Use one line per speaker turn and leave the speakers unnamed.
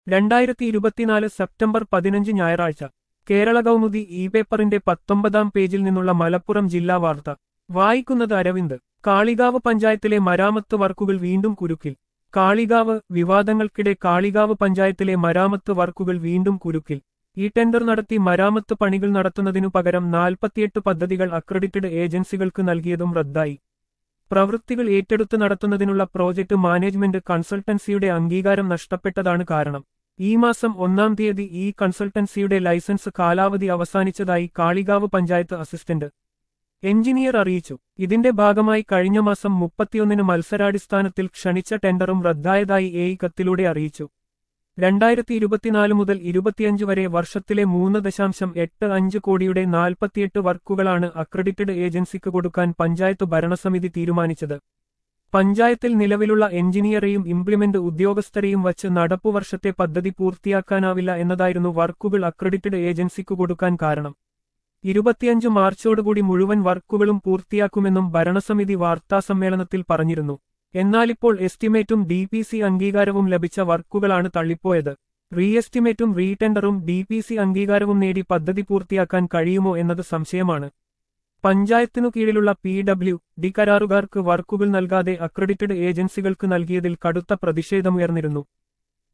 രണ്ടായിരത്തി ഇരുപത്തിനാല് സെപ്റ്റംബർ പതിനഞ്ച് ഞായറാഴ്ച കേരള കൗമുദി ഇ പേപ്പറിന്റെ പത്തൊമ്പതാം പേജിൽ നിന്നുള്ള മലപ്പുറം ജില്ലാ വാർത്ത വായിക്കുന്നത് അരവിന്ദ് കാളികാവ് പഞ്ചായത്തിലെ മരാമത്ത് വർക്കുകൾ വീണ്ടും കുരുക്കിൽ കാളികാവ് വിവാദങ്ങൾക്കിടെ കാളികാവ് പഞ്ചായത്തിലെ മരാമത്ത് വർക്കുകൾ വീണ്ടും കുരുക്കിൽ ഈ ടെൻഡർ നടത്തി മരാമത്ത് പണികൾ നടത്തുന്നതിനു പകരം നാൽപ്പത്തിയെട്ട് പദ്ധതികൾ അക്രഡിറ്റഡ് ഏജൻസികൾക്ക് നൽകിയതും റദ്ദായി പ്രവൃത്തികൾ ഏറ്റെടുത്ത് നടത്തുന്നതിനുള്ള പ്രോജക്ട് മാനേജ്മെന്റ് കൺസൾട്ടൻസിയുടെ അംഗീകാരം നഷ്ടപ്പെട്ടതാണ് കാരണം ഈ മാസം ഒന്നാം തീയതി ഈ കൺസൾട്ടൻസിയുടെ ലൈസൻസ് കാലാവധി അവസാനിച്ചതായി കാളികാവ് പഞ്ചായത്ത് അസിസ്റ്റന്റ് എഞ്ചിനീയർ അറിയിച്ചു ഇതിന്റെ ഭാഗമായി കഴിഞ്ഞ മാസം മുപ്പത്തിയൊന്നിന് മത്സരാടിസ്ഥാനത്തിൽ ക്ഷണിച്ച ടെൻഡറും റദ്ദായതായി എ കത്തിലൂടെ അറിയിച്ചു രണ്ടായിരത്തി ഇരുപത്തിനാല് മുതൽ ഇരുപത്തിയഞ്ച് വരെ വർഷത്തിലെ മൂന്ന് ദശാംശം എട്ട് അഞ്ച് കോടിയുടെ നാൽപ്പത്തിയെട്ട് വർക്കുകളാണ് അക്രഡിറ്റഡ് ഏജൻസിക്ക് കൊടുക്കാൻ പഞ്ചായത്ത് ഭരണസമിതി തീരുമാനിച്ചത് പഞ്ചായത്തിൽ നിലവിലുള്ള എഞ്ചിനീയറെയും ഇംപ്ലിമെന്റ് ഉദ്യോഗസ്ഥരെയും വച്ച് നടപ്പുവർഷത്തെ പദ്ധതി പൂർത്തിയാക്കാനാവില്ല എന്നതായിരുന്നു വർക്കുകൾ അക്രഡിറ്റഡ് ഏജൻസിക്ക് കൊടുക്കാൻ കാരണം ഇരുപത്തിയഞ്ച് മാർച്ചോടുകൂടി മുഴുവൻ വർക്കുകളും പൂർത്തിയാക്കുമെന്നും ഭരണസമിതി വാർത്താസമ്മേളനത്തിൽ പറഞ്ഞിരുന്നു എന്നാലിപ്പോൾ എസ്റ്റിമേറ്റും ഡി പി സി അംഗീകാരവും ലഭിച്ച വർക്കുകളാണ് തള്ളിപ്പോയത് റീ എസ്റ്റിമേറ്റും റീടെൻഡറും ഡി പി സി അംഗീകാരവും നേടി പദ്ധതി പൂർത്തിയാക്കാൻ കഴിയുമോ എന്നത് സംശയമാണ് പഞ്ചായത്തിനു കീഴിലുള്ള പി ഡബ്ല്യു ഡി കരാറുകാർക്ക് വർക്കുകൾ നൽകാതെ അക്രഡിറ്റഡ് ഏജൻസികൾക്ക് നൽകിയതിൽ കടുത്ത പ്രതിഷേധമുയർന്നിരുന്നു